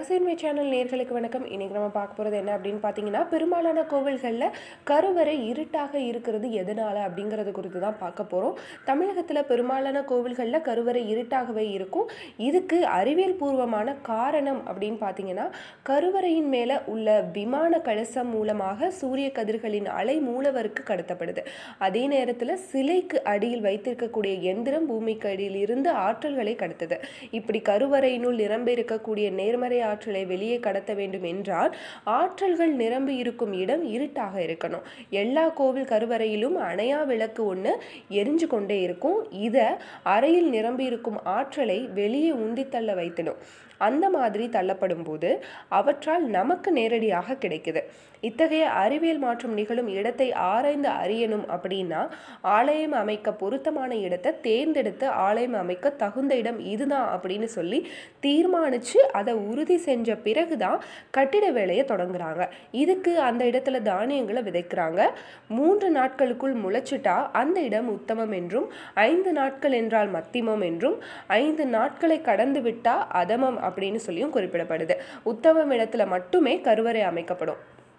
ரகசியன்மை channel நேர்களுக்கு வணக்கம் இன்னைக்கு நம்ம பார்க்க போகிறது என்ன அப்படின்னு பார்த்தீங்கன்னா பெரும்பாலான கோவில்களில் கருவறை இருட்டாக இருக்கிறது எதனால அப்படிங்கிறது குறித்து தான் பார்க்க போகிறோம் தமிழகத்தில் பெரும்பாலான கோவில்களில் கருவறை இருட்டாகவே இருக்கும் இதுக்கு அறிவியல் பூர்வமான காரணம் அப்படின்னு பார்த்தீங்கன்னா கருவறையின் மேலே உள்ள விமான கலசம் மூலமாக சூரிய கதிர்களின் அலை மூலவருக்கு கடத்தப்படுது அதே நேரத்தில் சிலைக்கு அடியில் வைத்திருக்கக்கூடிய எந்திரம் பூமிக்கு அடியில் இருந்து ஆற்றல்களை கடத்துது இப்படி கருவறையினுள் நிரம்பி இருக்கக்கூடிய நேர்மறை ஆற்றலை வெளியே கடத்த வேண்டும் என்றால் ஆற்றல்கள் நிரம்பி இருக்கும் இடம் இருட்டாக இருக்கணும் எல்லா கோவில் கருவறையிலும் அணையா விளக்கு ஒன்று எரிஞ்சு கொண்டே இருக்கும் இதை அறையில் நிரம்பி இருக்கும் ஆற்றலை வெளியே உந்தி தள்ள வைத்திடும் அந்த மாதிரி தள்ளப்படும் போது அவற்றால் நமக்கு நேரடியாக கிடைக்குது இத்தகைய அறிவியல் மாற்றம் நிகழும் இடத்தை ஆராய்ந்து அறியணும் அப்படின்னா ஆலயம் அமைக்க பொருத்தமான இடத்தை தேர்ந்தெடுத்து ஆலயம் அமைக்க தகுந்த இடம் இதுதான் அப்படின்னு சொல்லி தீர்மானித்து அதை உறுதி செஞ்ச பிறகு தான் கட்டிட வேலையை தொடங்குறாங்க இதுக்கு அந்த இடத்துல தானியங்களை விதைக்கிறாங்க மூன்று நாட்களுக்குள் முளைச்சிட்டா அந்த இடம் உத்தமம் என்றும் ஐந்து நாட்கள் என்றால் மத்திமம் என்றும் ஐந்து நாட்களை கடந்து விட்டா அதமம் அப்படின்னு சொல்லியும் குறிப்பிடப்படுது உத்தமம் இடத்துல மட்டுமே கருவறை அமைக்கப்படும்